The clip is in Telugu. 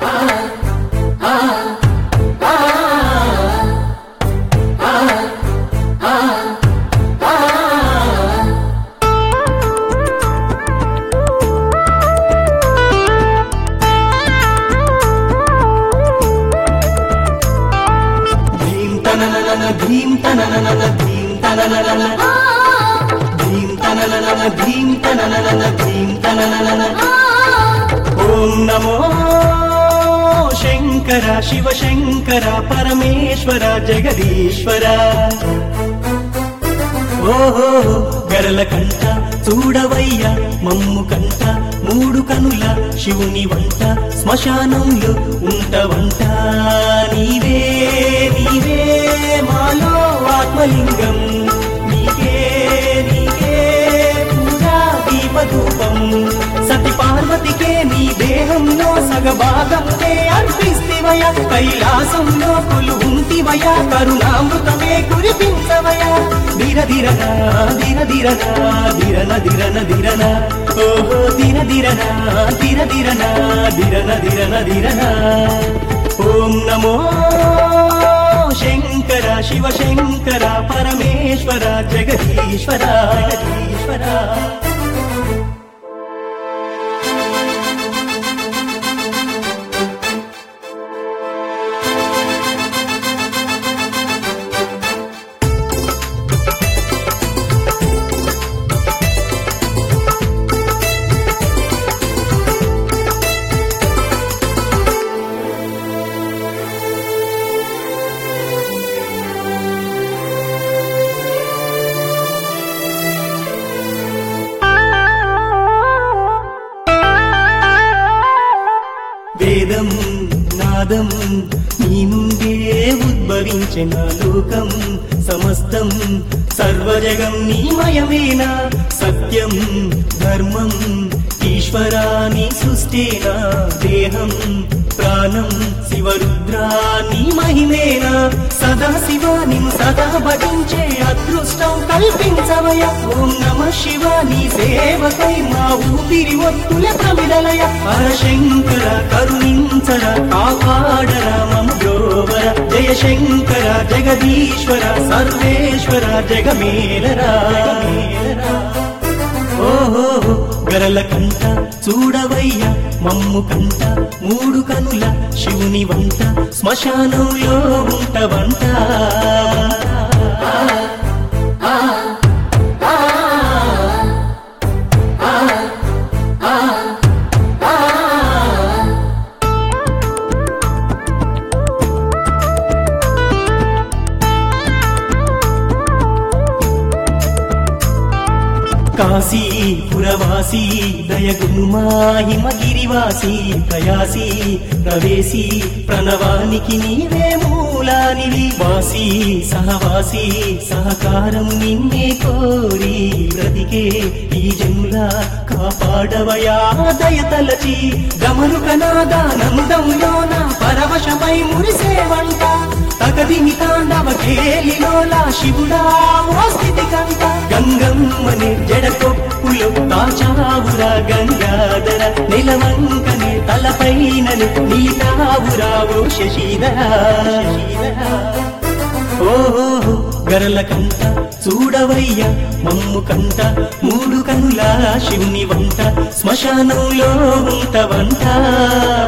ధీం తనననన ధీం తనననన ధీం తనననన ధీం తనననన ధీం తనననన ధీం తనననన ఓం నమో శంకర శివ శంకర పరమేశ్వర జగదీశ్వర ఓహో గరల కంట చూడవయ్య మమ్ము కంట మూడు కనుల శివుని వంట శ్మశానంలో ఉంట వంట నీవే నీవే మాలో ఆత్మలింగం నీకే నీకే పూజా దీపధూపం సతి పార్వతికే నీ దేహంలో సగభాగంనే అర్పిస్తివయ కైలాసంలో కొలు ఉంటివయ కరుణామృతమే కురిపించవయ ధిర ధిరన ధిర ధిరన ధిరన ధిరన ధిరన ఓహో ధిర ధిరన ధిర ధిరన ధిరన ధిరన ధిరన ఓం నమో శంకర శివ శంకర పరమేశ్వర జగదీశ్వర జగదీశ్వర వేదం నాదం నీ నుండే ఉద్భవించిన లోకం సమస్తం సర్వజగం నీమయమేనా సత్యం ధర్మం ఈశ్వరాని సృష్టేనా దేహం ప్రాణం శివరుద్రాని మహిమేనా సదా శివాని సదా భజించే అదృష్టం కల్పించవయ ఓం నమ శివాని సేవకై మా ఊపిరి ఒత్తుల ప్రమిదలయ హరశంకర కరుణించర కాపాడర మమ బ్రోవర జయ శంకర జగదీశ్వర సర్వేశ్వర జగమేలరా జగమేలరా ఓహో గరల కంట చూడవయ్య మమ్ము కంట మూడు కనుల శివుని వంట శ్మశానంలో ఉంట వంట కాశీ పురవాసి దయగును మాహిమగిరివాసి ప్రయాసి ప్రవేశి ప్రణవానికి నీవే మూలానివి వాసి సహవాసి సహకారం నిన్నే కోరి బ్రతికే ఈ జనుల కాపాడవయా దయతలచి గమను కనాదానందంలోన పరవశమై మురిసేవంట తగదిమి తాండవ కేలిలోలా శివుడా ఓ స్థితి కంట గంగమ్మని జడకొప్పులు తాచావురా గంగాధర నిలవంకని తలపైనని నీతావురావు శశిధర ఓహో గరల కంట చూడవయ్య మమ్ము కంట మూడు కనుల శివుని వంట శ్మశానంలో ఉంట వంట